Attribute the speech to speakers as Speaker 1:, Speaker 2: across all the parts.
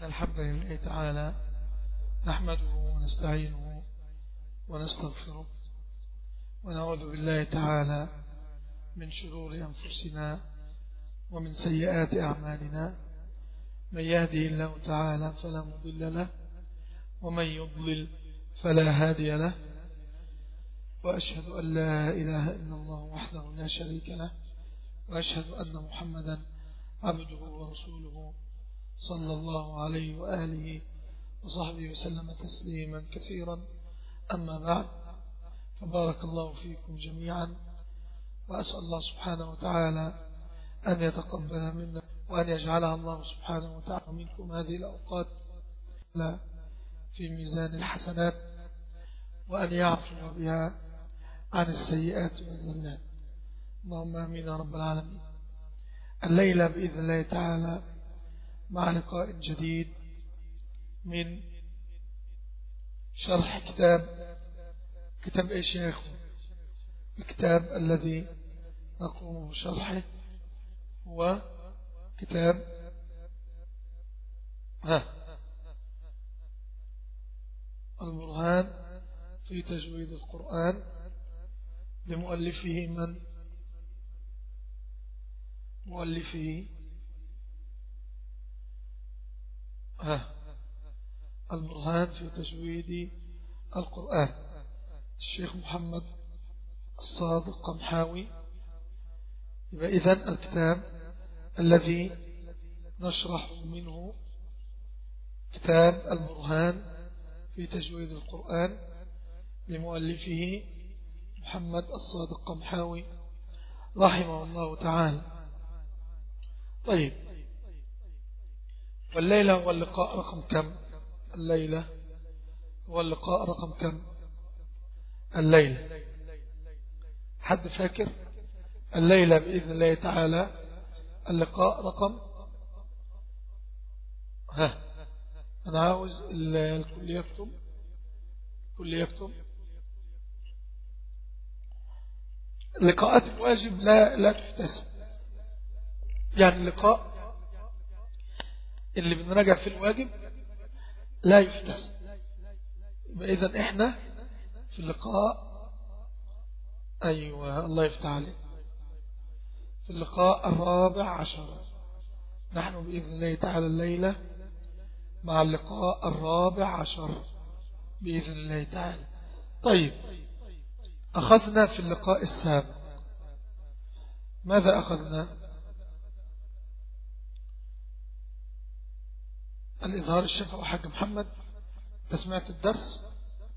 Speaker 1: الحمد لله تعالى نحمده ونستعينه ونستغفره ونعوذ بالله تعالى من شرور أنفسنا ومن سيئات أعمالنا من يهده الله تعالى فلا مضل له ومن يضلل فلا هادي له وأشهد أن لا إله إلا الله وحده لا شريك له وأشهد أن محمدا عبده ورسوله صلى الله عليه وآله وصحبه وسلم تسليما كثيرا أما بعد فبارك الله فيكم جميعا وأسأل الله سبحانه وتعالى أن يتقبل منا وأن يجعلها الله سبحانه وتعالى منكم هذه الأوقات في ميزان الحسنات وأن يعفو بها عن السيئات والزلات اللهم آمين يا رب العالمين الليلة بإذن الله تعالى مع لقاء جديد من شرح كتاب كتاب ايش يا اخوة الكتاب الذي نقوم بشرحه هو كتاب ها البرهان في تجويد القرآن لمؤلفه من مؤلفه ها البرهان في تجويد القرآن الشيخ محمد الصادق قمحاوي يبقى إذن الكتاب الذي نشرح منه كتاب البرهان في تجويد القرآن لمؤلفه محمد الصادق قمحاوي رحمه الله تعالى طيب والليلة هو اللقاء رقم كم الليلة هو اللقاء رقم كم الليلة حد فاكر الليلة بإذن الله تعالى اللقاء رقم ها أنا عاوز الكل يكتب الكل يكتب لقاءات الواجب لا لا تحتسب يعني اللقاء اللي بنراجع في الواجب لا يحتسب إذا إحنا في اللقاء أيوة الله يفتح عليك في اللقاء الرابع عشر نحن بإذن الله تعالى الليلة مع اللقاء الرابع عشر بإذن الله تعالى طيب أخذنا في اللقاء السابق ماذا أخذنا الإظهار الشفوي حق محمد تسمعت الدرس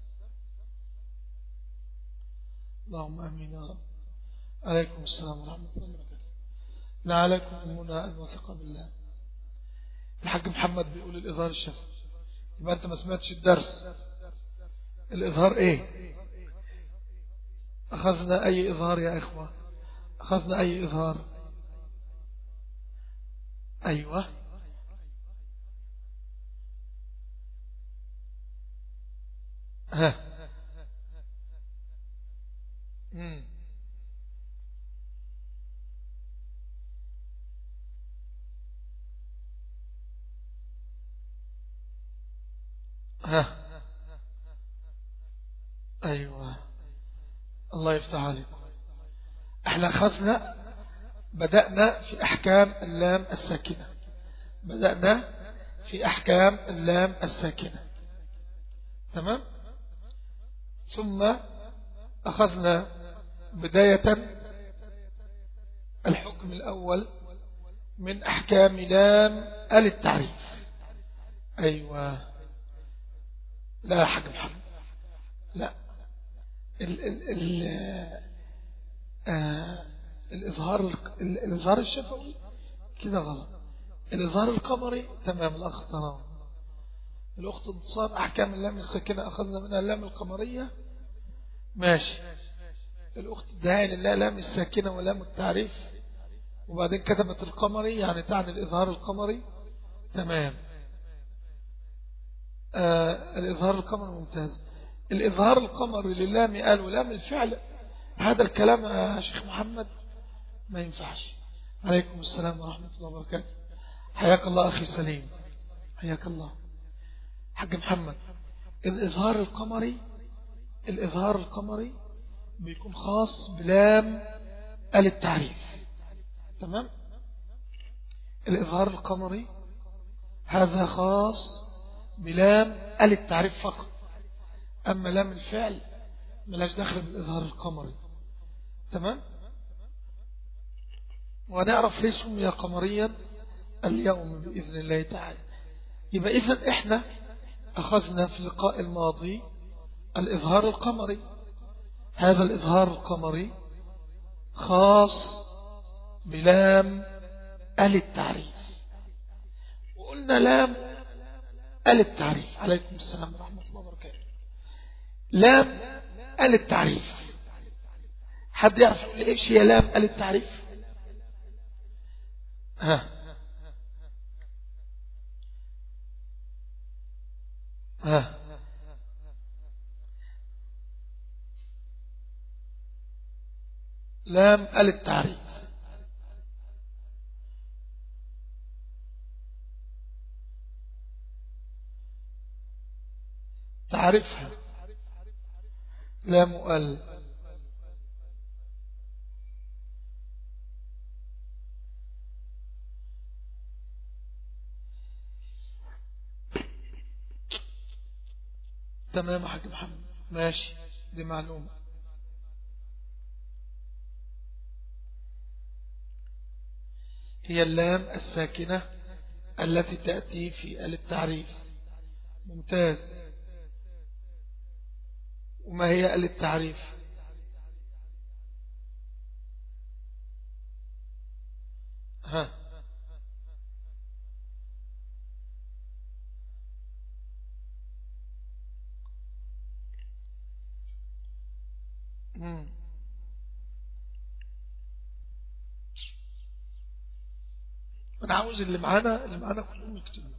Speaker 1: اللهم أمين يا رب عليكم السلام ورحمة الله وبركاته لا عليكم المنى الوثقة بالله الحاج محمد بيقول الإظهار الشفوي يبقى أنت ما سمعتش الدرس الإظهار إيه أخذنا أي إظهار يا إخوة أخذنا أي إظهار أيوة ها مم. ها أيوة الله يفتح عليكم احنا أخذنا بدأنا في أحكام اللام الساكنة بدأنا في أحكام اللام الساكنة تمام ثم أخذنا بداية الحكم الأول من أحكام لام ال التعريف أيوة لا حق محمد لا ال ال ال آه الإظهار الإظهار الشفوي كده غلط الإظهار القمري تمام الأخ ترى الأخت انتصار أحكام اللام الساكنة أخذنا منها اللام القمرية ماشي الأخت الدهاء لله لام الساكنة ولام التعريف وبعدين كتبت القمري يعني تعني الإظهار القمري تمام آه الإظهار القمري ممتاز الإظهار القمري للام قال ولام الفعل هذا الكلام يا شيخ محمد ما ينفعش عليكم السلام ورحمة الله وبركاته حياك الله أخي سليم حياك الله حاج محمد الإظهار القمري الإظهار القمري بيكون خاص بلام التعريف تمام الإظهار القمري هذا خاص بلام التعريف فقط أما لام الفعل ملاش دخل بالإظهار القمري تمام ونعرف ليه سمي قمريا اليوم بإذن الله تعالى يبقى إذن إحنا أخذنا في اللقاء الماضي الإظهار القمري هذا الإظهار القمري خاص بلام ال التعريف وقلنا لام ال التعريف عليكم السلام ورحمة الله وبركاته لام ال التعريف حد يعرف يقول لي ايش هي لام ال التعريف ها ها لام ال التعريف تعرفها لام ال تمام يا حاج محمد ماشي دي معلومة هي اللام الساكنة التي تأتي في التعريف ممتاز وما هي التعريف ها انا عاوز اللي معانا اللي معانا كلهم يكتبوا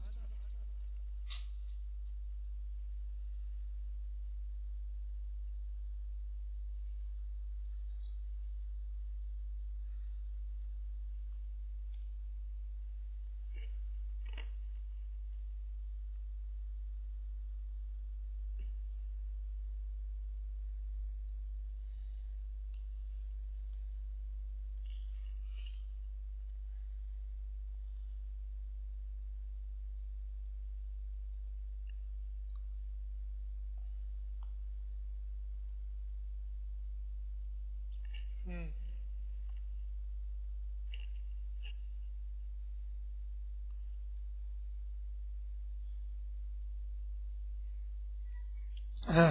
Speaker 1: ها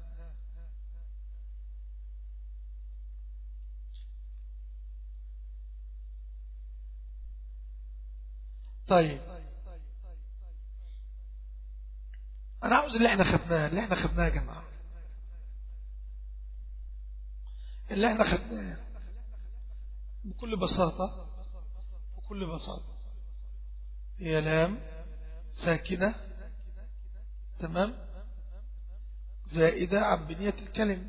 Speaker 1: طيب انا عاوز اللي احنا خدناه اللي احنا خدناه يا جماعه اللي احنا خدناه بكل بساطة بكل بساطة هي لام ساكنة تمام زائدة عن بنية الكلمة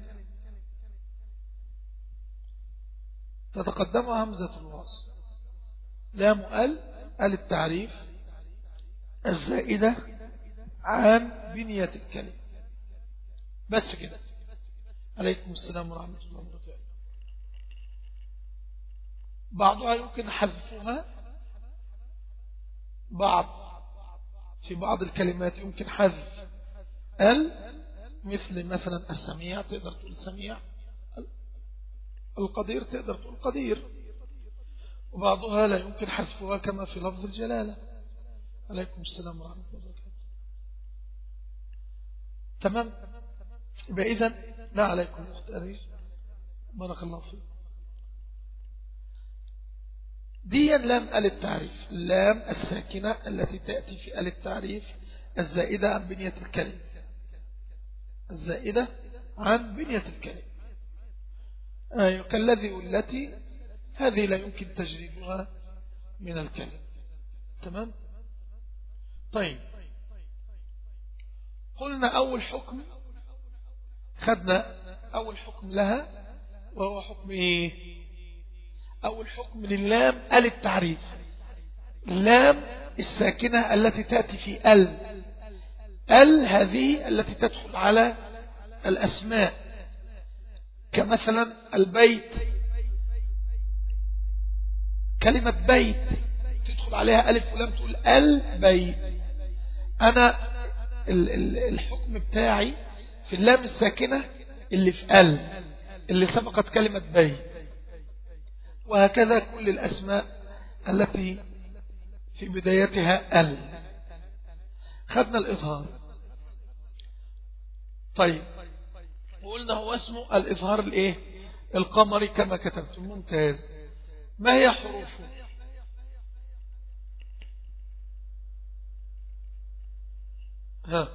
Speaker 1: تتقدم همزة الوصل لام ال ال التعريف الزائدة عن بنية الكلمة بس كده عليكم السلام ورحمة الله وبركاته بعضها يمكن حذفها بعض في بعض الكلمات يمكن حذف ال مثل مثلا السميع تقدر تقول سميع القدير تقدر تقول قدير وبعضها لا يمكن حذفها كما في لفظ الجلالة عليكم السلام ورحمة الله وبركاته تمام يبقى إذن لا عليكم أخت أريج بارك الله فيك دي لام ال التعريف اللام الساكنة التي تأتي في ال التعريف الزائدة عن بنية الكلمة الزائدة عن بنية الكلمة آه كالذي والتي هذه لا يمكن تجريدها من الكلمة تمام طيب قلنا أول حكم خدنا أول حكم لها وهو حكم إيه أول حكم للام ال التعريف اللام الساكنة التي تأتي في ال ال هذه التي تدخل على الأسماء كمثلا البيت كلمة بيت تدخل عليها ألف ولام تقول البيت أنا الحكم بتاعي في اللام الساكنة اللي في ال اللي سبقت كلمة بيت وهكذا كل الأسماء التي في بدايتها ال خدنا الإظهار طيب وقلنا هو اسمه الإظهار الإيه القمري كما كتبتم ممتاز ما هي حروفه ها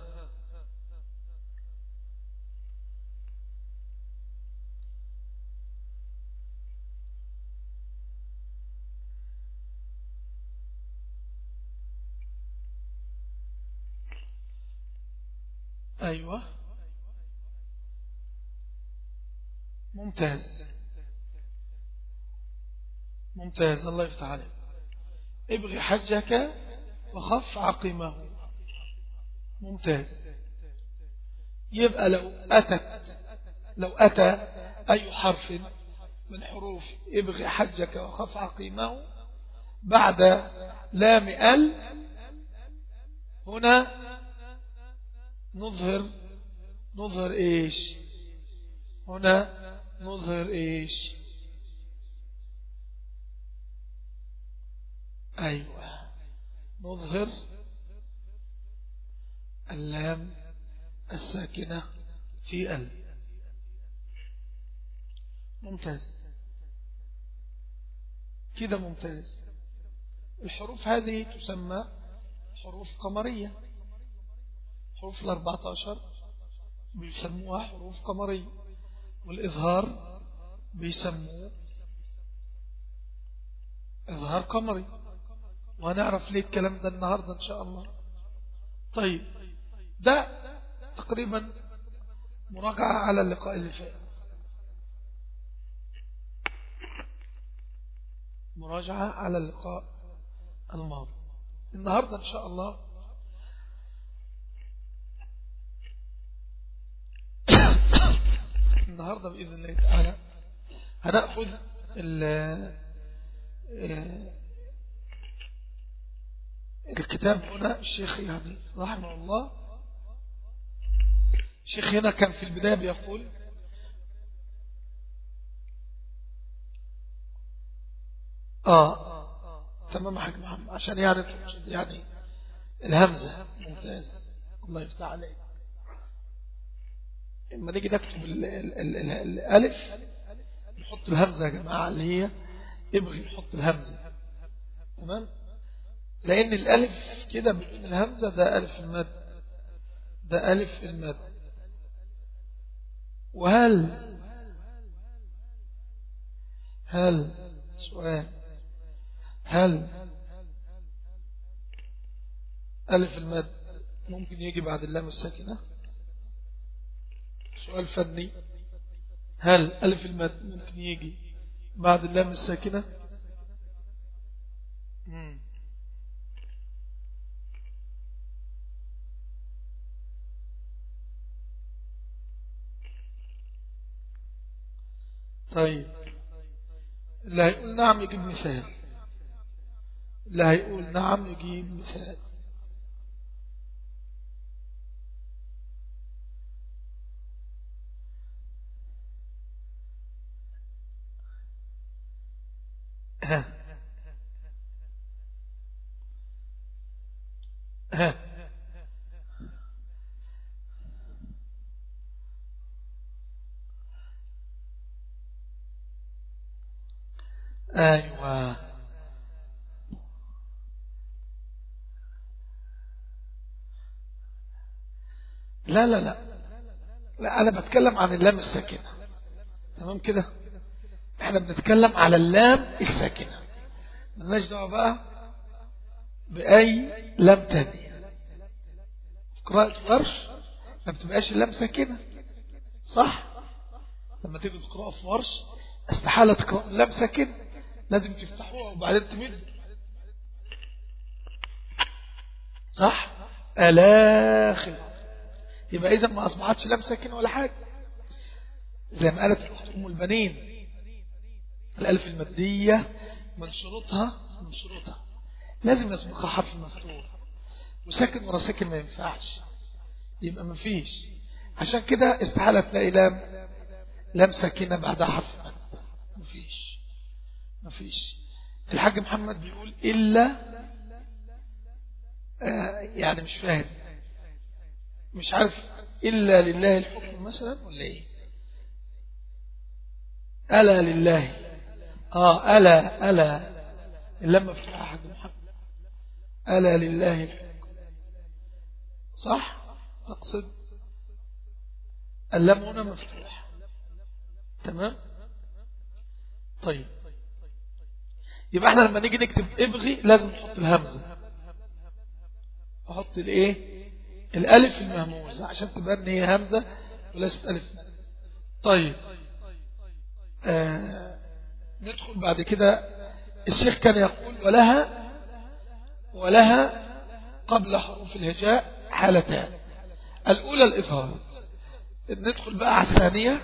Speaker 1: أيوة ممتاز ممتاز الله يفتح عليك ابغي حجك وخف عقيمه ممتاز يبقى لو أتت لو أتى أي حرف من حروف ابغي حجك وخف عقيمه بعد لام ال هنا نظهر نظهر ايش هنا نظهر ايش ايوه نظهر اللام الساكنة في ال ممتاز كده ممتاز الحروف هذه تسمى حروف قمرية حروف الأربعة عشر بيسموها حروف قمرية والإظهار بيسموه إظهار قمري وهنعرف ليه الكلام ده النهاردة إن شاء الله طيب ده تقريبا مراجعة على اللقاء اللي فات مراجعة على اللقاء الماضي النهاردة إن شاء الله النهاردة بإذن الله تعالى هنأخذ الكتاب هنا الشيخ يعني رحمه الله الشيخ هنا كان في البداية بيقول آه تمام حاج محمد عشان يعني يعني الهمزة ممتاز الله يفتح عليك لما نيجي نكتب الألف نحط الهمزة يا جماعة اللي هي ابغي نحط الهمزة تمام لأن الألف كده بدون الهمزة ده ألف المد ده ألف المد وهل هل سؤال هل ألف المد ممكن يجي بعد اللام الساكنة سؤال فني هل ألف المد ممكن يجي بعد اللام الساكنة مم. طيب اللي هيقول نعم يجيب مثال اللي هيقول نعم يجيب مثال ها ها أيوة لا لا لا لا أنا بتكلم عن اللام الساكنة تمام كده احنا بنتكلم على اللام الساكنة ملناش دعوة بقى بأي لام تانية في قراءة ورش ما بتبقاش اللام ساكنة صح لما تيجي تقرأ في ورش استحالة تقرأ اللام ساكنة لازم تفتحوها وبعدين تمدوا صح الاخر يبقى اذا ما اصبحتش لام ساكنه ولا حاجه زي ما قالت الاخت ام البنين الالف الماديه من شروطها من شروطها لازم يسبقها حرف مفتوح وساكن ورا ساكن ما ينفعش يبقى ما فيش عشان كده استحالة تلاقي لام لام ساكنة بعدها حرف مد ما فيش ما فيش الحاج محمد بيقول إلا آه يعني مش فاهم مش عارف إلا لله الحكم مثلا ولا إيه ألا لله آه ألا ألا اللام مفتوحة حاج محمد ألا لله الحكم صح أقصد اللام هنا مفتوح تمام طيب يبقى احنا لما نيجي نكتب ابغي لازم نحط الهمزة نحط الايه الالف المهموزة عشان تبقى ان هي همزة وليست الف طيب آه ندخل بعد كده الشيخ كان يقول ولها ولها قبل حروف الهجاء حالتان الأولى الإظهار ندخل بقى على الثانية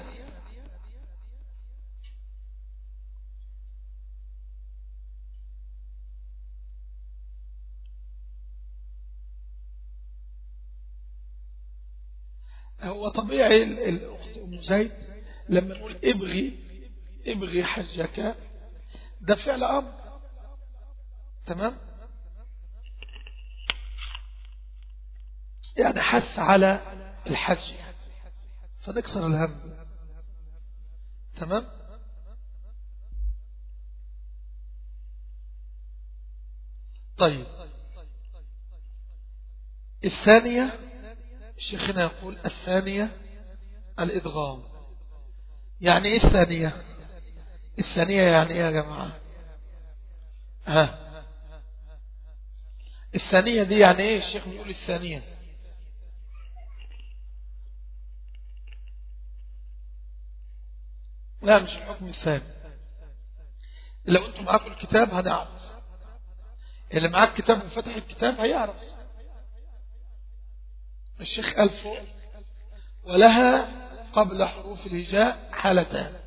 Speaker 1: هو طبيعي الأخت أم زيد لما نقول ابغي ابغي حجك ده فعل أمر تمام يعني حث على الحج فنكسر الهمزة تمام طيب الثانية الشيخنا يقول الثانية الإدغام يعني إيه الثانية الثانية يعني إيه يا جماعة ها الثانية دي يعني إيه الشيخ بيقول الثانية لا مش الحكم الثاني لو انتم معاكم الكتاب هنعرف اللي معاك كتاب وفتح الكتاب هيعرف الشيخ قال فوق ولها قبل حروف الهجاء حالتان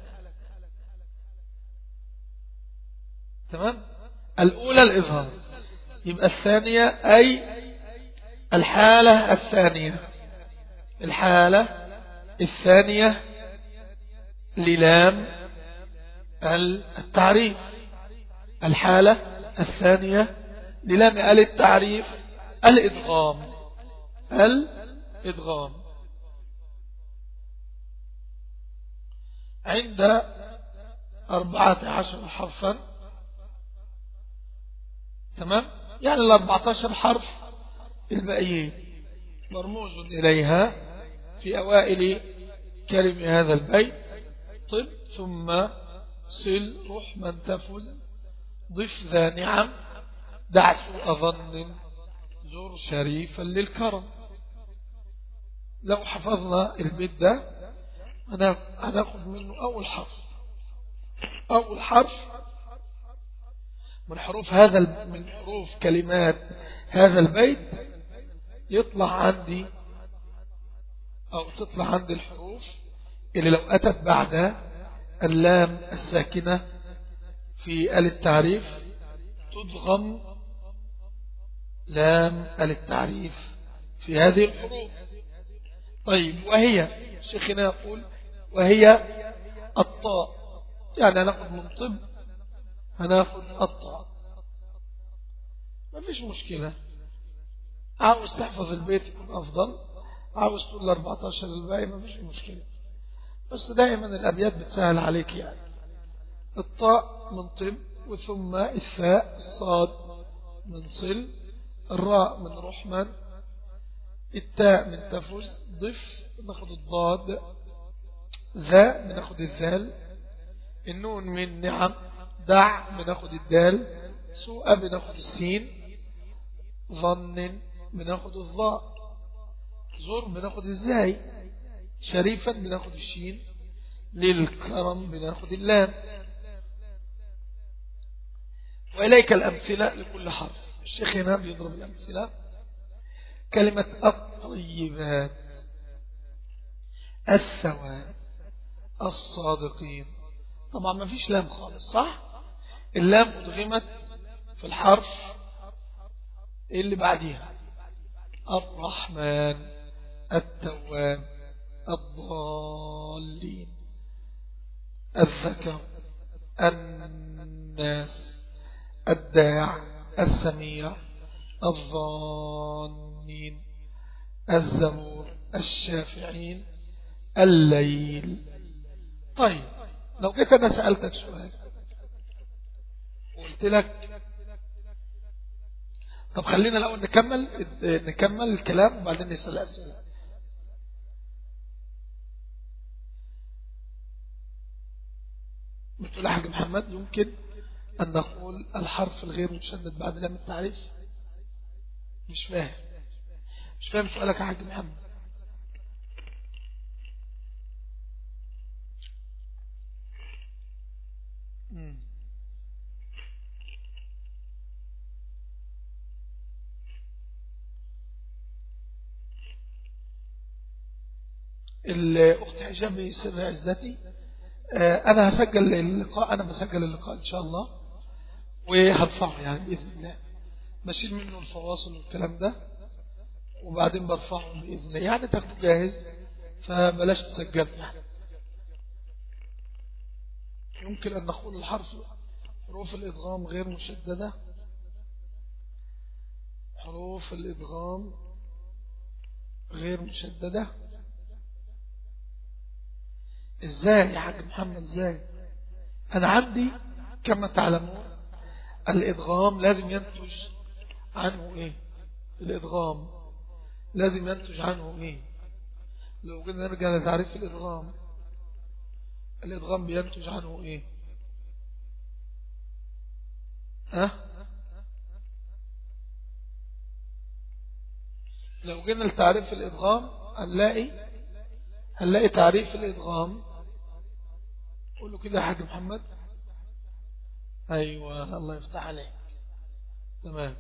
Speaker 1: تمام الأولى الإظهار يبقى الثانية أي الحالة الثانية الحالة الثانية للام التعريف الحالة الثانية للام ال التعريف الإدغام الإدغام عند أربعة عشر حرفا تمام يعني الأربعة عشر حرف الباقيين مرموز إليها في أوائل كلمة هذا البيت طب ثم صل روح من تفز ضف ذا نعم دع سوء ظن زر شريفا للكرم لو حفظنا البيت ده هناخد منه أول حرف أول حرف من حروف هذا من حروف كلمات هذا البيت يطلع عندي أو تطلع عندي الحروف اللي لو أتت بعد اللام الساكنة في ال التعريف تضغم لام ال التعريف في هذه الحروف طيب وهي شيخنا يقول وهي الطاء يعني هناخد من طب هناخد الطاء ما فيش مشكلة عاوز تحفظ البيت يكون أفضل عاوز تقول 14 الباقي ما فيش مشكلة بس دائما الأبيات بتسهل عليك يعني الطاء من طب وثم الثاء الصاد من صل الراء من رحمن التاء من تفز ضف ناخد الضاد ذا بناخد الذال النون من نعم دع بناخد الدال سوء بناخد السين ظن بناخد الظاء زر بناخد الزاي شريفا بناخد الشين للكرم بناخد اللام وإليك الأمثلة لكل حرف الشيخ هنا بيضرب الأمثلة كلمة الطيبات الثواب الصادقين طبعا ما فيش لام خالص صح اللام أدغمت في الحرف اللي بعديها الرحمن التواب الضالين الذكر الناس الداع السميع الظانين الزبور الشافعين الليل طيب لو جيت أنا سألتك سؤال وقلت لك طب خلينا الأول نكمل نكمل الكلام وبعدين نسأل أسئلة بتقول يا حاج محمد يمكن أن نقول الحرف الغير مشدد بعد لام التعريف مش فاهم مش فاهم سؤالك يا حاج محمد الأخت حجاب سر عزتي آه، أنا هسجل اللقاء أنا بسجل اللقاء إن شاء الله وهرفعه يعني بإذن الله بشيل منه الفواصل والكلام ده وبعدين برفعه بإذن الله يعني تاخده جاهز فبلاش تسجل يعني يمكن أن نقول الحرف حروف الإدغام غير مشددة حروف الإدغام غير مشددة ازاي يا حاج محمد ازاي انا عندي كما تعلمون الادغام لازم ينتج عنه ايه الادغام لازم ينتج عنه ايه لو قلنا نرجع لتعريف الادغام الادغام بينتج عنه ايه ها لو جينا لتعريف الادغام هنلاقي هنلاقي تعريف الادغام قول له كده يا حاج محمد أيوة الله يفتح عليك تمام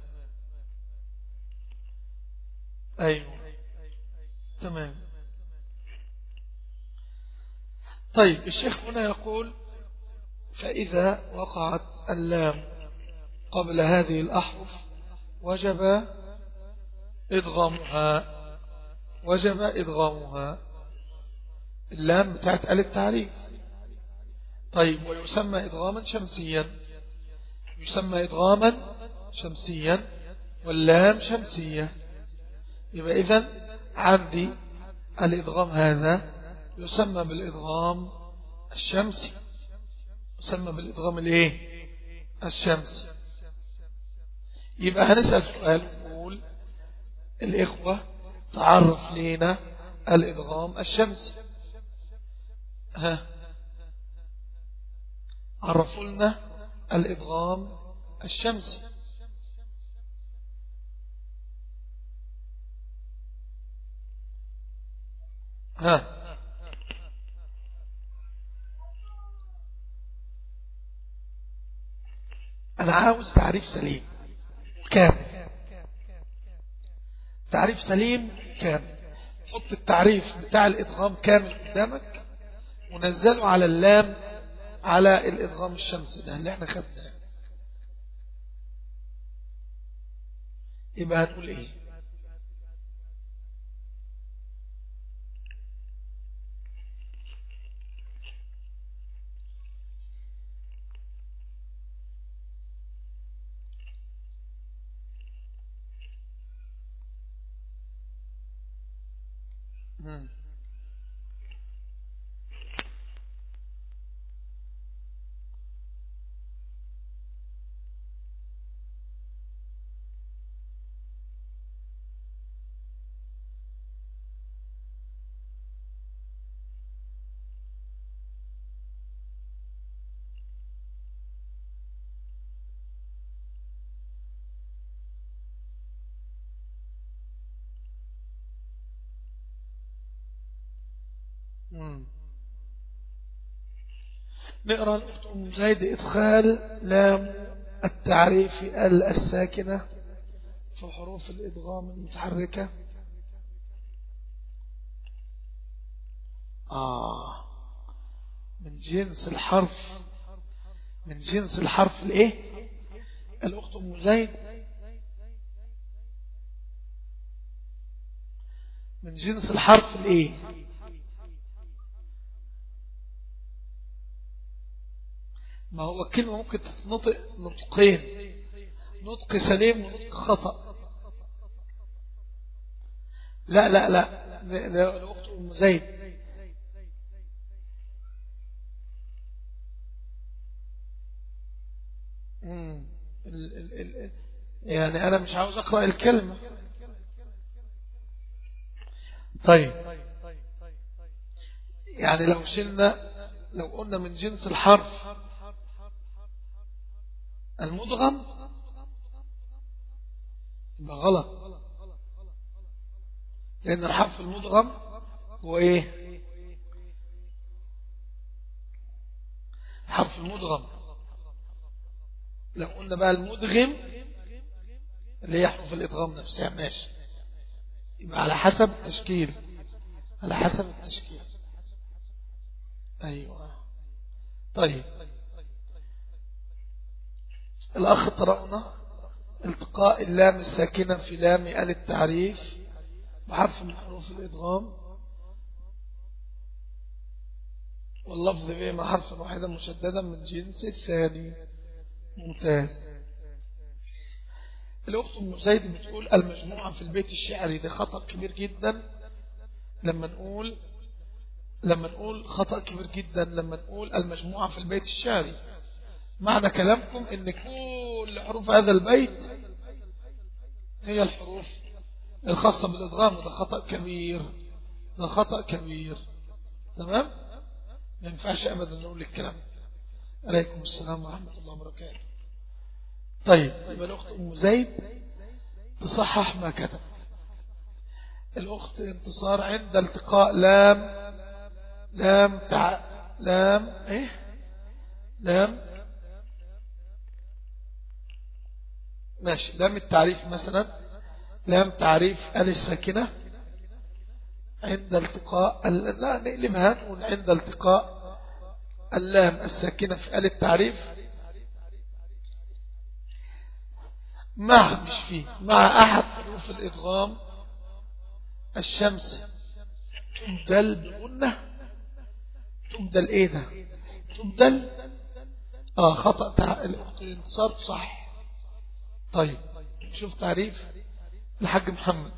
Speaker 1: أيوة تمام طيب الشيخ هنا يقول فإذا وقعت اللام قبل هذه الأحرف وجب إدغامها وجب إدغامها اللام بتاعت آل التعريف طيب ويسمى إدغاما شمسيا يسمى إدغاما شمسيا واللام شمسية يبقى إذن عندي الإدغام هذا يسمى بالإدغام الشمسي يسمى بالإدغام الإيه الشمسي يبقى هنسأل سؤال نقول الإخوة تعرف لنا الإدغام الشمسي ها عرفوا لنا الإدغام الشمسي ها أنا عاوز تعريف سليم كامل تعريف سليم كامل حط التعريف بتاع الإدغام كامل قدامك ونزله على اللام على الإدغام الشمسي ده اللي احنا خدناه يبقى هنقول ايه Hmm. نقرأ الأخت أم زيد إدخال لام التعريف الساكنة في حروف الإدغام المتحركة آه من جنس الحرف من جنس الحرف الايه الأخت أم زيد من جنس الحرف الايه ما هو الكلمة ممكن تتنطق نطقين نطق سليم ونطق خطأ لا لا لا الأخت أم زيد يعني أنا مش عاوز أقرأ الكلمة طيب يعني لو شلنا لو قلنا من جنس الحرف المدغم يبقى غلط لأن الحرف المدغم هو إيه حرف المدغم لو قلنا بقى المدغم اللي هي حروف الإدغام نفسها ماشي يبقى على حسب التشكيل على حسب التشكيل أيوة طيب الأخ طرقنا التقاء اللام الساكنة في لام آل التعريف بحرف من حروف الإدغام واللفظ به مع حرف واحدا مشددا من جنس الثاني ممتاز الأخت أم زيد بتقول المجموعة في البيت الشعري ده خطأ كبير جدا لما نقول لما نقول خطأ كبير جدا لما نقول المجموعة في البيت الشعري معنى كلامكم ان كل حروف هذا البيت هي الحروف الخاصة بالإدغام وده خطأ كبير ده خطأ كبير تمام ما ينفعش أبدا نقول الكلام عليكم السلام ورحمة الله وبركاته طيب يبقى الأخت أم زيد تصحح ما كتب الأخت انتصار عند التقاء لام لام تع لام ايه لام ماشي لام التعريف مثلا لام تعريف ال الساكنة عند التقاء لا نقلبها نقول عند التقاء اللام الساكنة في ال التعريف مع مش فيه مع أحد حروف الإدغام الشمس تبدل بغنة تبدل ايه ده تبدل اه خطأ الانتصار صح طيب شوف تعريف الحاج محمد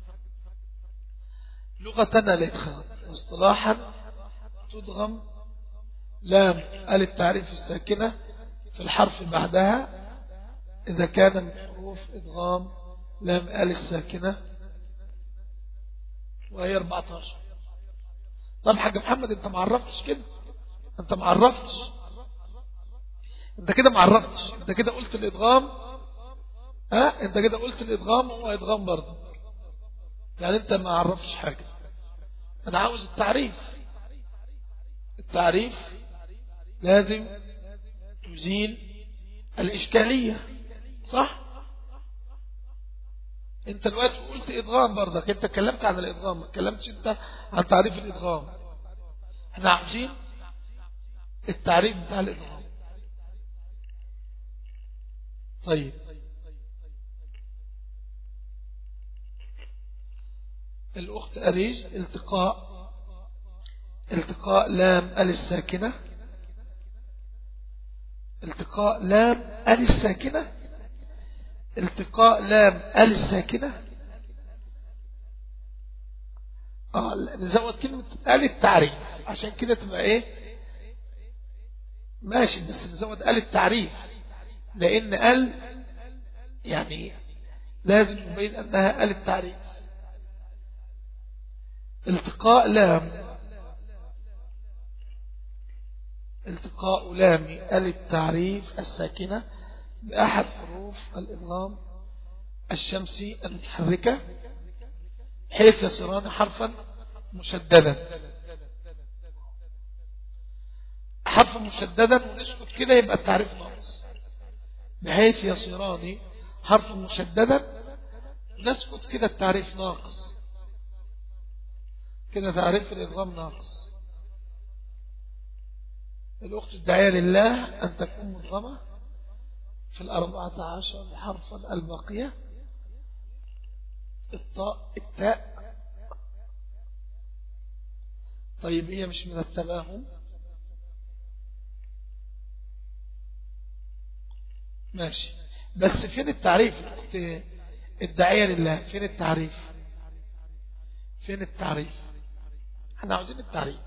Speaker 1: لغتنا الإدخال اصطلاحا تدغم لام ال التعريف الساكنة في الحرف بعدها إذا كان من حروف إدغام لام ال الساكنة وهي 14 طب حاج محمد انت ما عرفتش كده انت ما عرفتش انت كده ما عرفتش انت كده قلت الادغام ها انت كده قلت الادغام وهو ادغام برضه يعني انت ما عرفتش حاجة انا عاوز التعريف التعريف لازم تزيل الاشكالية صح انت دلوقتي قلت ادغام برضك انت اتكلمت عن الادغام ما اتكلمتش انت عن تعريف الادغام احنا عاوزين التعريف بتاع الادغام طيب الأخت أريج التقاء التقاء لام ال الساكنة التقاء لام ال الساكنة التقاء لام ال الساكنة اه نزود كلمة ال التعريف عشان كده تبقى ايه ماشي بس نزود ال التعريف لان ال يعني لازم نبين انها ال التعريف التقاء لام التقاء لام ال التعريف الساكنة بأحد حروف الإضغام الشمسي المتحركة حيث يصيران حرفا مشددا حرفا مشددا ونسكت كده يبقى التعريف ناقص بحيث يصيران حرفا مشددا نسكت كده التعريف ناقص كده تعريف الإدغام ناقص الأخت الداعية لله أن تكون مدغمة في الأربعة عشر حرفا الباقية الطاء التاء طيب هي مش من التباهم ماشي بس فين التعريف الأخت الداعية لله فين التعريف فين التعريف احنا عاوزين التعريف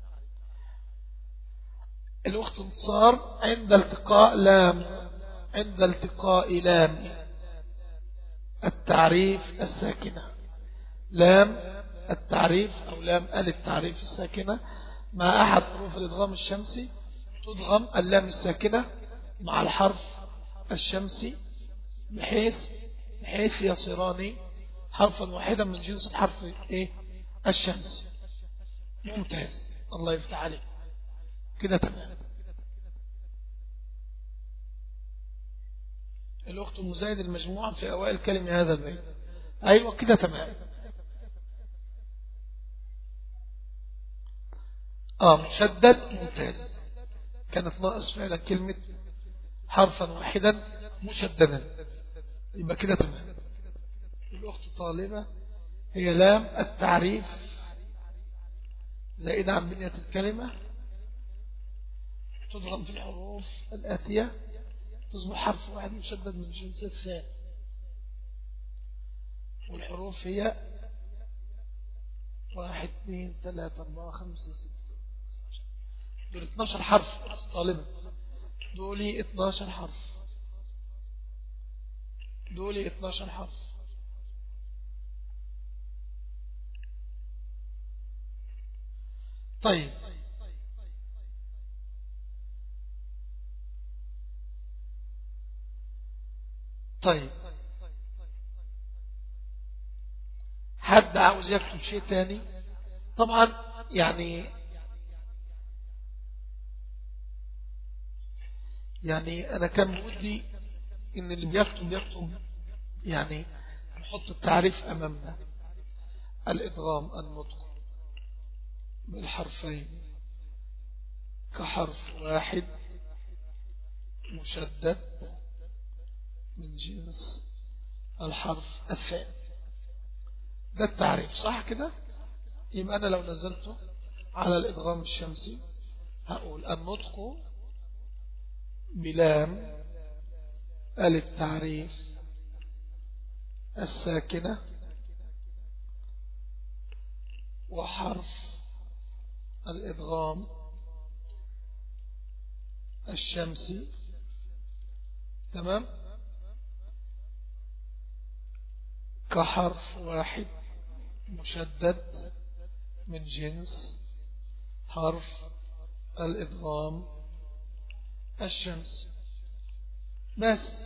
Speaker 1: الأخت انتصار عند التقاء لام عند التقاء لام التعريف الساكنة لام التعريف أو لام ال التعريف الساكنة مع أحد حروف الإدغام الشمسي تدغم اللام الساكنة مع الحرف الشمسي بحيث بحيث يصيران حرفا واحدا من جنس الحرف ايه الشمس ممتاز الله يفتح عليك كده تمام الأخت المزايد المجموعة في أوائل كلمة هذا البيت أيوة كده تمام آه مشدد ممتاز كانت ناقص فعلا كلمة حرفا واحدا مشددا يبقى كده تمام الأخت طالبة هي لام التعريف زائدة عن بنية الكلمة تضغم في الحروف الآتية تصبح حرف واحد مشدد من جنس الثاني والحروف هي واحد اثنين ثلاثة أربعة خمسة ستة دول 12 حرف طالبة دولي 12 حرف دولي 12 حرف طيب طيب حد عاوز يكتب شيء تاني طبعا يعني يعني أنا كان بودي إن اللي بيكتب يكتب يعني نحط التعريف أمامنا الإدغام النطق بالحرفين كحرف واحد مشدد من جنس الحرف الثاني ده التعريف صح كده يبقى أنا لو نزلته على الإدغام الشمسي هقول النطق بلام التعريف الساكنة وحرف الإدغام الشمسي تمام كحرف واحد مشدد من جنس حرف الإدغام الشمس بس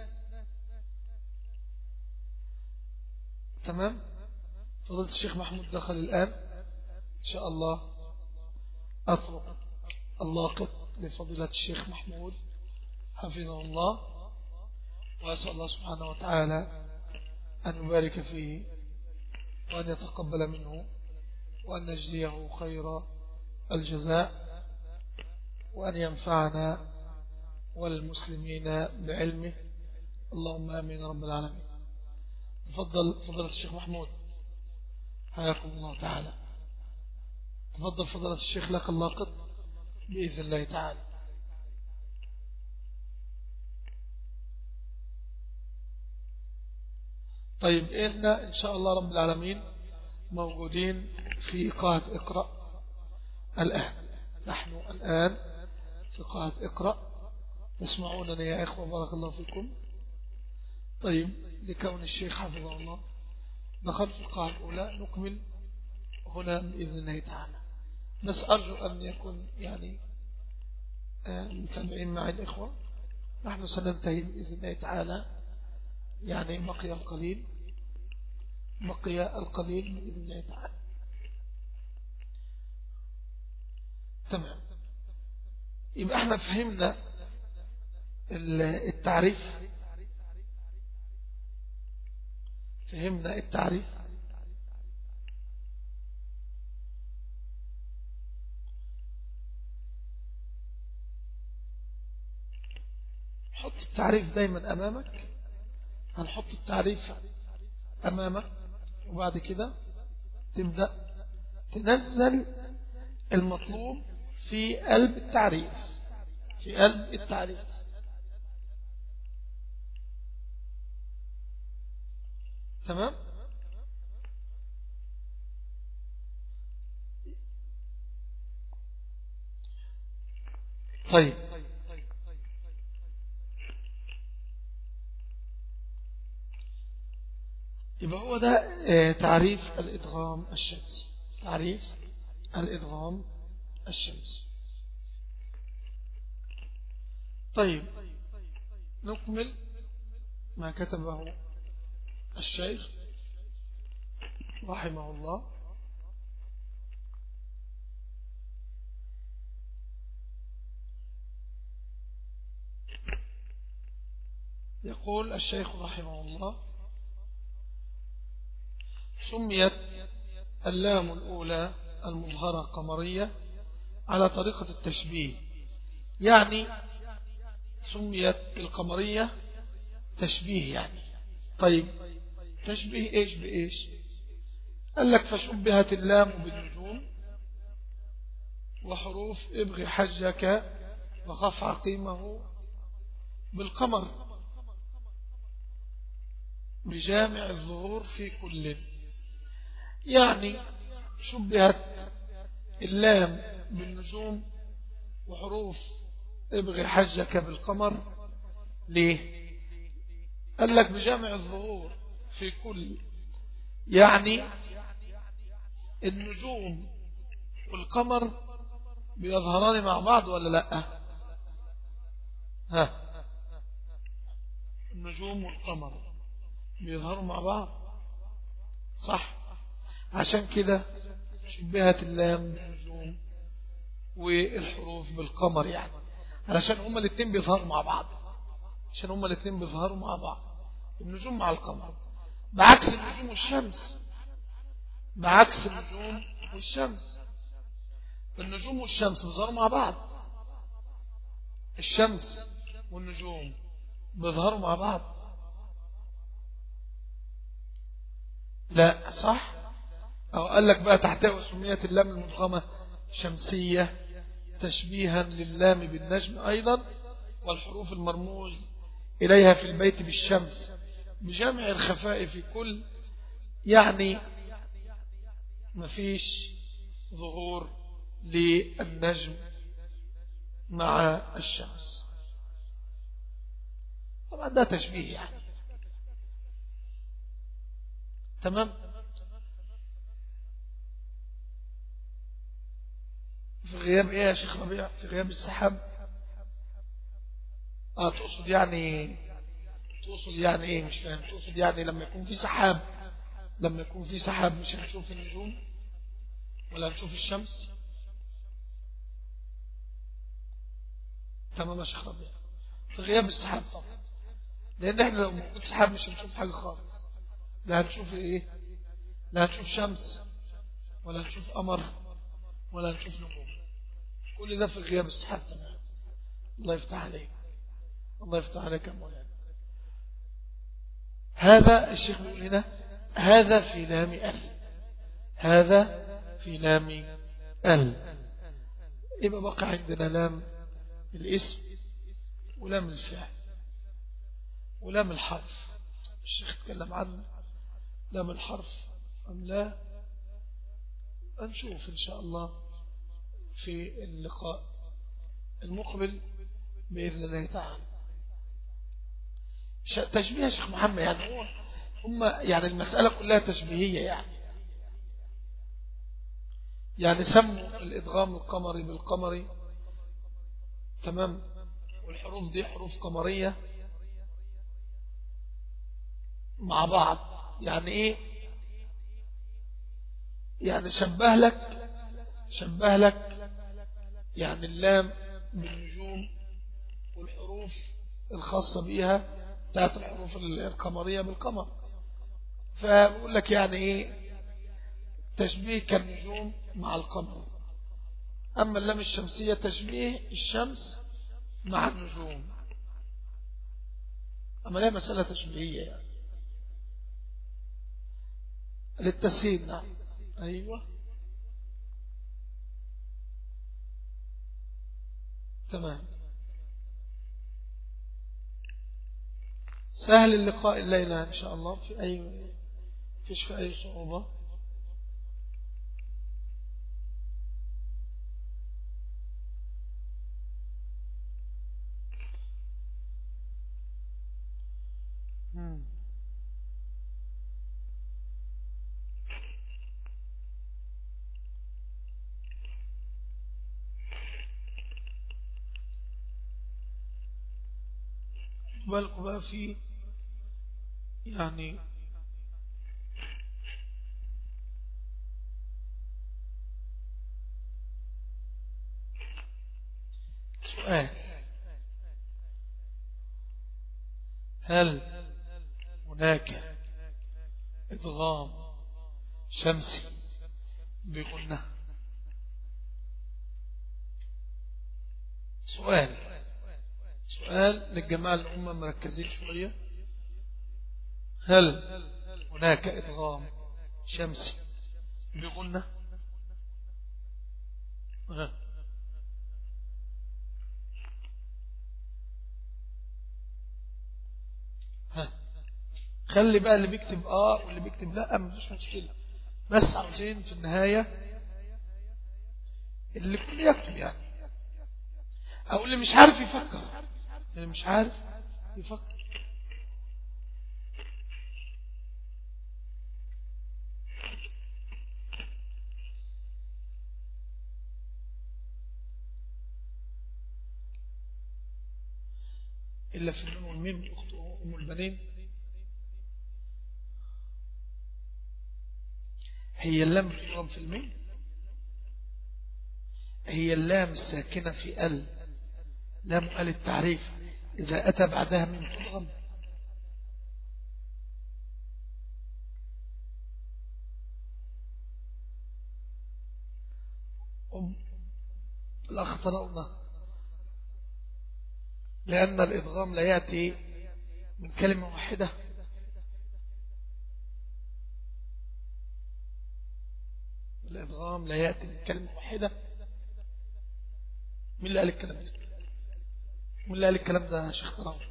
Speaker 1: تمام فضلت الشيخ محمود دخل الآن إن شاء الله أطلق اللاقط لفضيلة الشيخ محمود حفظه الله وأسأل الله سبحانه وتعالى أن يبارك فيه وأن يتقبل منه وأن نجزيه خير الجزاء وأن ينفعنا والمسلمين بعلمه اللهم آمين رب العالمين تفضل فضلة الشيخ محمود حياكم الله تعالى تفضل فضلة الشيخ لك اللاقط بإذن الله تعالى طيب إحنا إن شاء الله رب العالمين موجودين في قاعة اقرأ الآن نحن الآن في قاعة اقرأ تسمعونني يا إخوة بارك الله فيكم طيب لكون الشيخ حفظه الله دخل في القاعة الأولى نكمل هنا بإذن الله تعالى بس أرجو أن يكون يعني آه، متابعين مع الإخوة نحن سننتهي بإذن الله تعالى يعني بقي القليل بقي القليل بإذن الله تعالى تمام يبقى احنا فهمنا التعريف فهمنا التعريف حط التعريف دايما أمامك هنحط التعريف أمامك وبعد كده تبدأ تنزل المطلوب في قلب التعريف في قلب التعريف تمام طيب يبقى هو ده آه، تعريف الإدغام الشمسي تعريف الإدغام الشمسي طيب نكمل ما كتبه الشيخ رحمه الله يقول الشيخ رحمه الله سميت اللام الأولى المظهرة قمرية على طريقة التشبيه يعني سميت القمرية تشبيه يعني طيب تشبيه إيش بإيش قال لك فشبهت اللام بالنجوم وحروف ابغي حجك وخف عقيمه بالقمر بجامع الظهور في كل يعني شبهت اللام بالنجوم وحروف ابغي حجك بالقمر ليه قال لك بجامع الظهور في كل يعني النجوم والقمر بيظهران مع بعض ولا لا ها النجوم والقمر بيظهروا مع بعض صح عشان كده شبهت اللام بالنجوم والحروف بالقمر يعني علشان هما الاثنين بيظهروا مع بعض عشان هما الاثنين بيظهروا مع بعض النجوم مع القمر بعكس النجوم والشمس بعكس النجوم والشمس النجوم والشمس بيظهروا مع بعض الشمس والنجوم بيظهروا مع بعض لا صح أو قال لك بقى تحتوي سمية اللام المدغمة شمسية تشبيها للام بالنجم أيضا والحروف المرموز إليها في البيت بالشمس بجمع الخفاء في كل يعني مفيش ظهور للنجم مع الشمس طبعا ده تشبيه يعني تمام في غياب ايه يا شيخ ربيع في غياب السحاب اه تقصد يعني تقصد يعني ايه مش فاهم تقصد يعني لما يكون في سحاب لما يكون في سحاب مش هنشوف النجوم ولا هنشوف الشمس تمام يا شيخ ربيع في غياب السحاب طبعا لان احنا لو موجود سحاب مش هنشوف حاجه خالص لا هنشوف ايه لا هنشوف شمس ولا هنشوف قمر ولا هنشوف نجوم كل ده في غياب السحاب تمام الله يفتح عليك الله يفتح عليك يا مولانا هذا الشيخ بيقول هنا هذا في لام ال هذا في لام ال يبقى بقى عندنا لام الاسم ولام الفعل ولام الحرف الشيخ تكلم عنه لام الحرف أم لا نشوف إن شاء الله في اللقاء المقبل بإذن الله تعالى تشبيه يا شيخ محمد يعني هو هم يعني المسألة كلها تشبيهية يعني يعني سموا الإدغام القمري بالقمري تمام والحروف دي حروف قمرية مع بعض يعني ايه يعني شبه لك شبه لك يعني اللام بالنجوم والحروف الخاصة بها بتاعت الحروف القمرية بالقمر فبقول لك يعني ايه تشبيه كالنجوم مع القمر أما اللام الشمسية تشبيه الشمس مع النجوم أما لا مسألة تشبيهية يعني للتسهيل نعم أيوة تمام سهل اللقاء الليلة إن شاء الله في أي فيش في أي صعوبة بالكم بقى في يعني سؤال هل هناك إدغام شمسي بغنة سؤال سؤال للجماعة اللي هم مركزين شوية هل هناك إدغام شمسي بغنة ها ها خلي بقى اللي بيكتب اه واللي بيكتب لا ما فيش مشكلة بس عاوزين في النهاية اللي كل يكتب يعني او اللي مش عارف يفكر اللي مش عارف يفكر إلا في النون والميم أخت أم البنين هي اللام في الميم هي اللام الساكنة في ال لام ال التعريف إذا أتى بعدها من تضغم أم الأخ طلقنا لأن الإدغام لا يأتي من كلمة واحدة الإدغام لا يأتي من كلمة واحدة مين اللي قال الكلام ده مين اللي قال الكلام ده يا شيخ تراوي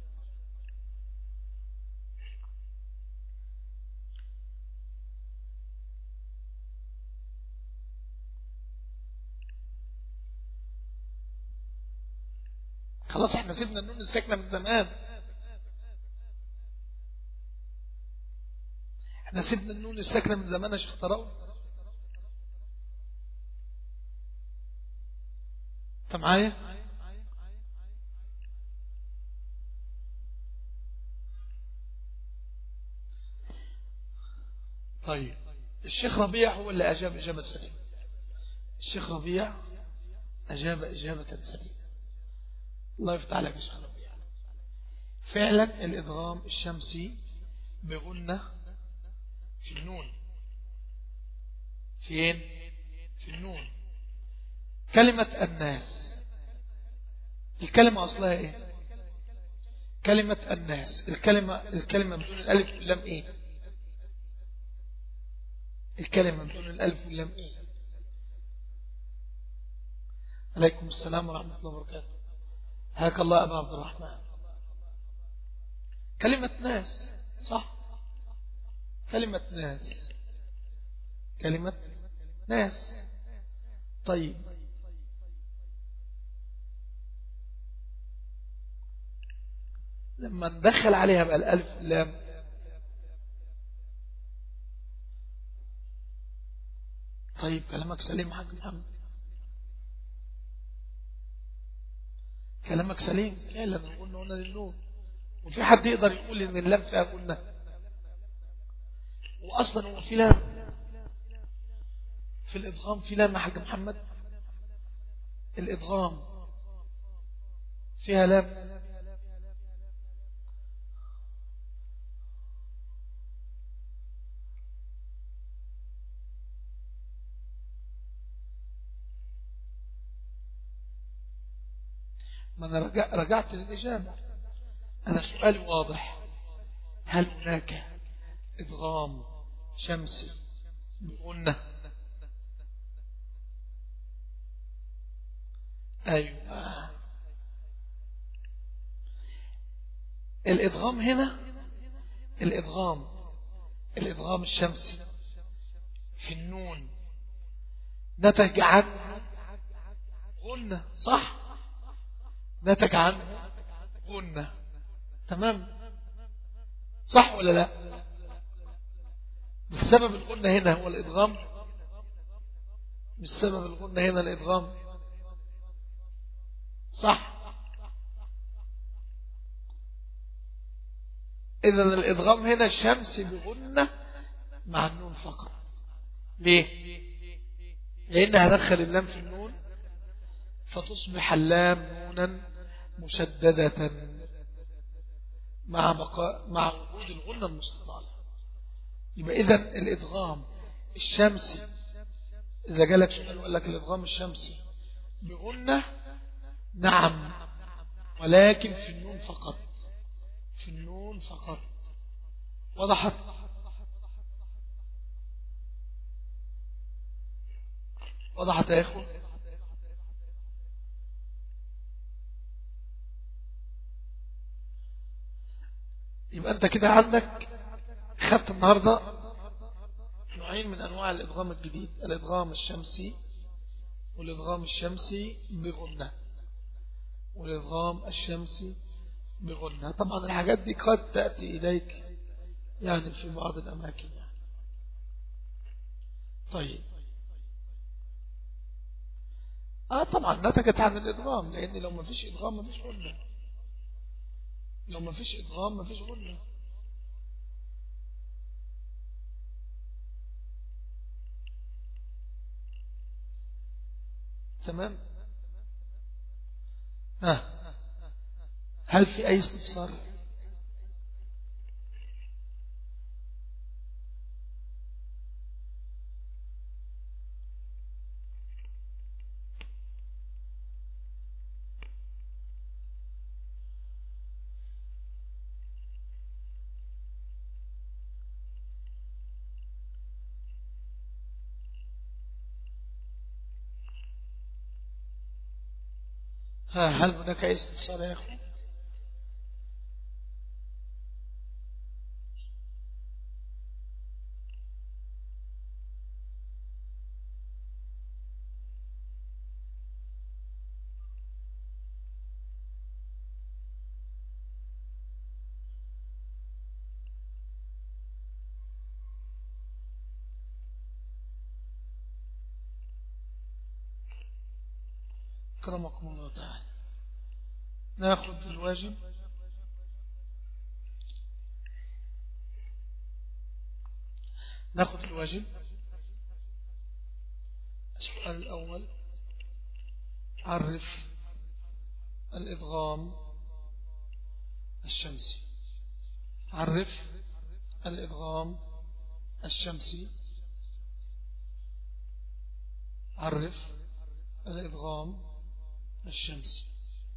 Speaker 1: خلاص احنا سيبنا النون الساكنة من زمان احنا سيبنا النون الساكنة من زمان يا شيخ تراوي انت معايا طيب الشيخ ربيع هو اللي أجاب إجابة سليمة الشيخ ربيع أجاب إجابة سليمة الله يفتح عليك يا شيخ ربيع فعلا الإدغام الشمسي بغنة في النون فين في النون كلمة الناس الكلمة أصلها إيه كلمة الناس الكلمة الكلمة بدون الألف واللام إيه الكلمة بدون الألف واللام إيه عليكم السلام ورحمة الله وبركاته هاك الله أبا عبد الرحمن كلمة ناس صح كلمة ناس كلمة ناس طيب لما ندخل عليها بقى الألف واللام طيب كلامك سليم حاج محمد كلامك سليم فعلا قلنا هنا للنون وفي حد يقدر يقول ان اللام فيها قلنا واصلا هو في لام في الادغام في لام يا حاج محمد الادغام فيها لام لا. ما أنا رجع رجعت للإجابة أنا سؤالي واضح هل هناك إدغام شمسي بغنة أيوة الإدغام هنا الإدغام الإدغام الشمسي في النون نتج عنه غنة صح نتج عنه غنة تمام صح ولا لا بالسبب الغنة هنا هو الإدغام بالسبب الغنة هنا الإدغام صح إذا الإدغام هنا الشمس بغنة مع النون فقط ليه لأن هدخل اللام في النون فتصبح اللام نونا مشددة مع بقاء مع وجود الغنة المستطالة يبقى إذا الإدغام الشمسي إذا جالك سؤال وقال لك الإدغام الشمسي بغنة نعم ولكن في النون فقط في النون فقط وضحت وضحت يا إخوة يبقى أنت كده عندك خدت النهاردة نوعين من أنواع الإدغام الجديد الإدغام الشمسي والإدغام الشمسي بغنة والإدغام الشمسي بغنة طبعا الحاجات دي قد تأتي إليك يعني في بعض الأماكن يعني. طيب آه طبعا نتجت عن الإدغام لأن لو ما فيش إدغام ما فيش غنة لو ما فيش إدغام ما فيش غنة تمام ها هل في أي استفسار ها هل هناك أي استفسار يا أخوان أكرمكم الله تعالى ناخذ الواجب ناخذ الواجب السؤال الأول عرف الإدغام الشمسي عرف الإدغام الشمسي عرف الإدغام الشمسي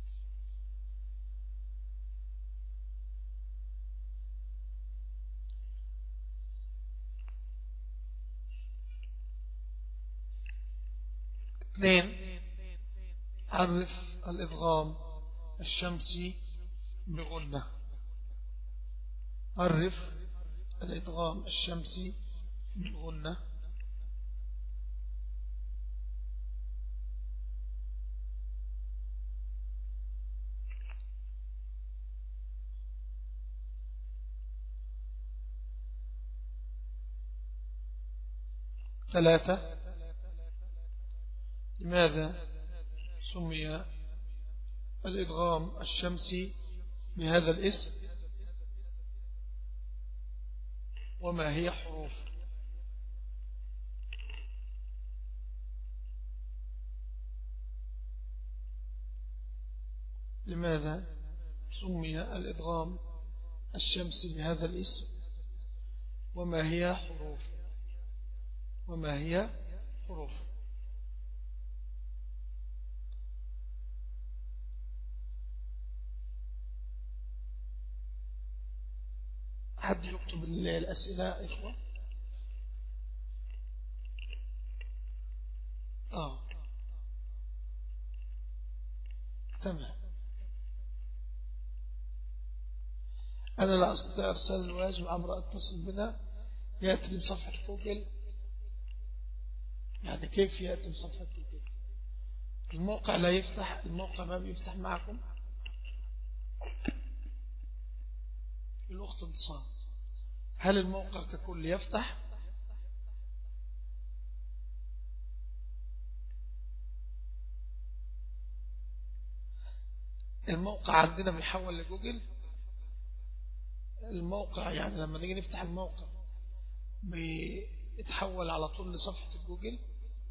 Speaker 1: اثنين عرف الإدغام الشمسي بغنة عرف الإدغام الشمسي بغنة ثلاثة لماذا سمي الإدغام الشمسي بهذا الاسم وما هي حروف لماذا سمي الإدغام الشمسي بهذا الاسم وما هي حروف وما هي حروف حد يكتب الأسئلة إخوة آه تمام أنا لا أستطيع أرسال الواجب عبر أتصل بنا يأتي بصفحة جوجل يعني كيف يأتي بصفحة جوجل الموقع لا يفتح الموقع ما بيفتح معكم الأخت انتصار هل الموقع ككل يفتح الموقع عندنا بيحول لجوجل الموقع يعني لما نيجي نفتح الموقع بيتحول على طول لصفحة جوجل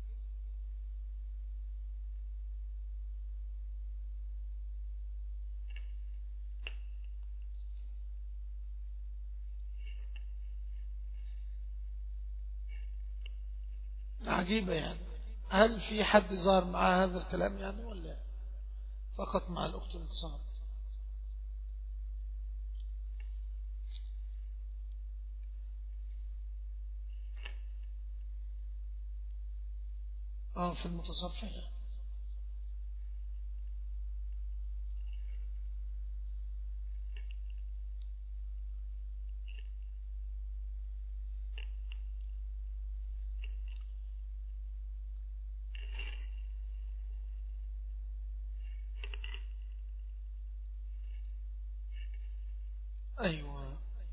Speaker 1: عجيبة يعني هل في حد ظهر معاه هذا الكلام يعني ولا فقط مع الأخت الانتصار اه في المتصفح أيوة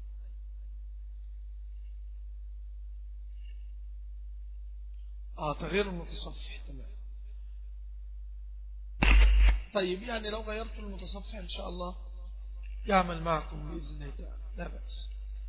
Speaker 1: آه تغيير المتصفح تمام طيب يعني لو غيرت المتصفح إن شاء الله يعمل معكم بإذن الله تعالى لا بأس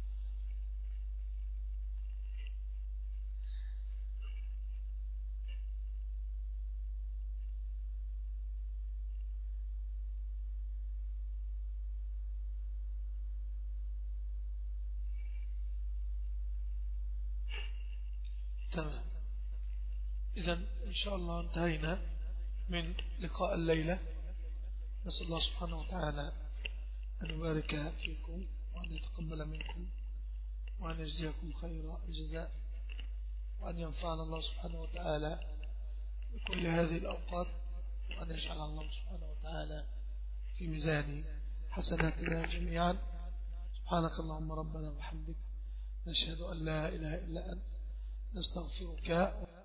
Speaker 1: تمام إذا إن شاء الله انتهينا من لقاء الليلة نسأل الله سبحانه وتعالى أن يبارك فيكم وأن يتقبل منكم وأن يجزيكم خير الجزاء وأن ينفعنا الله سبحانه وتعالى بكل هذه الأوقات وأن يجعل الله سبحانه وتعالى في ميزان حسناتنا جميعا سبحانك اللهم ربنا وحمدك نشهد أن لا إله إلا أنت نستغفرك